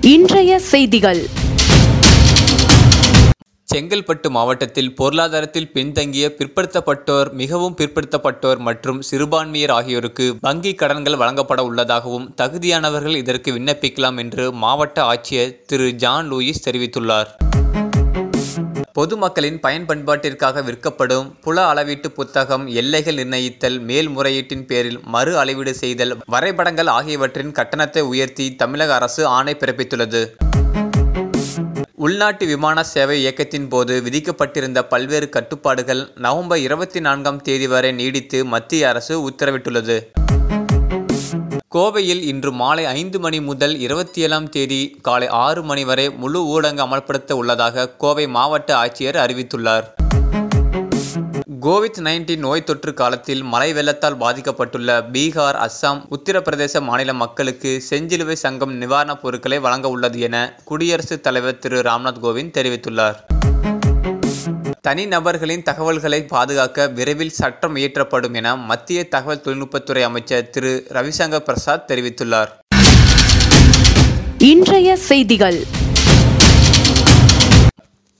இன்றைய செய்திகள் செங்கல்பட்டு மாவட்டத்தில் பொருளாதாரத்தில் பின்தங்கிய பிற்படுத்தப்பட்டோர் மிகவும் பிற்படுத்தப்பட்டோர் மற்றும் சிறுபான்மையர் ஆகியோருக்கு வங்கி கடன்கள் வழங்கப்பட உள்ளதாகவும் தகுதியானவர்கள் இதற்கு விண்ணப்பிக்கலாம் என்று மாவட்ட ஆட்சியர் திரு ஜான் லூயிஸ் தெரிவித்துள்ளார் பொதுமக்களின் பயன் பண்பாட்டிற்காக விற்கப்படும் புல அளவீட்டு புத்தகம் எல்லைகள் நிர்ணயித்தல் மேல்முறையீட்டின் பேரில் மறு அளவீடு செய்தல் வரைபடங்கள் ஆகியவற்றின் கட்டணத்தை உயர்த்தி தமிழக அரசு ஆணை பிறப்பித்துள்ளது உள்நாட்டு விமான சேவை இயக்கத்தின் போது விதிக்கப்பட்டிருந்த பல்வேறு கட்டுப்பாடுகள் நவம்பர் இருபத்தி நான்காம் தேதி வரை நீடித்து மத்திய அரசு உத்தரவிட்டுள்ளது கோவையில் இன்று மாலை ஐந்து மணி முதல் இருபத்தி ஏழாம் தேதி காலை ஆறு மணி வரை முழு ஊரடங்கு அமல்படுத்த உள்ளதாக கோவை மாவட்ட ஆட்சியர் அறிவித்துள்ளார் கோவிட் நைன்டீன் நோய் தொற்று காலத்தில் மழை வெள்ளத்தால் பாதிக்கப்பட்டுள்ள பீகார் அஸ்ஸாம் உத்தரப்பிரதேச மாநில மக்களுக்கு செஞ்சிலுவை சங்கம் நிவாரணப் பொருட்களை வழங்க உள்ளது என குடியரசுத் தலைவர் திரு ராம்நாத் கோவிந்த் தெரிவித்துள்ளார் தனிநபர்களின் தகவல்களை பாதுகாக்க விரைவில் சட்டம் இயற்றப்படும் என மத்திய தகவல் தொழில்நுட்பத்துறை அமைச்சர் திரு ரவிசங்கர் பிரசாத் தெரிவித்துள்ளார் இன்றைய செய்திகள்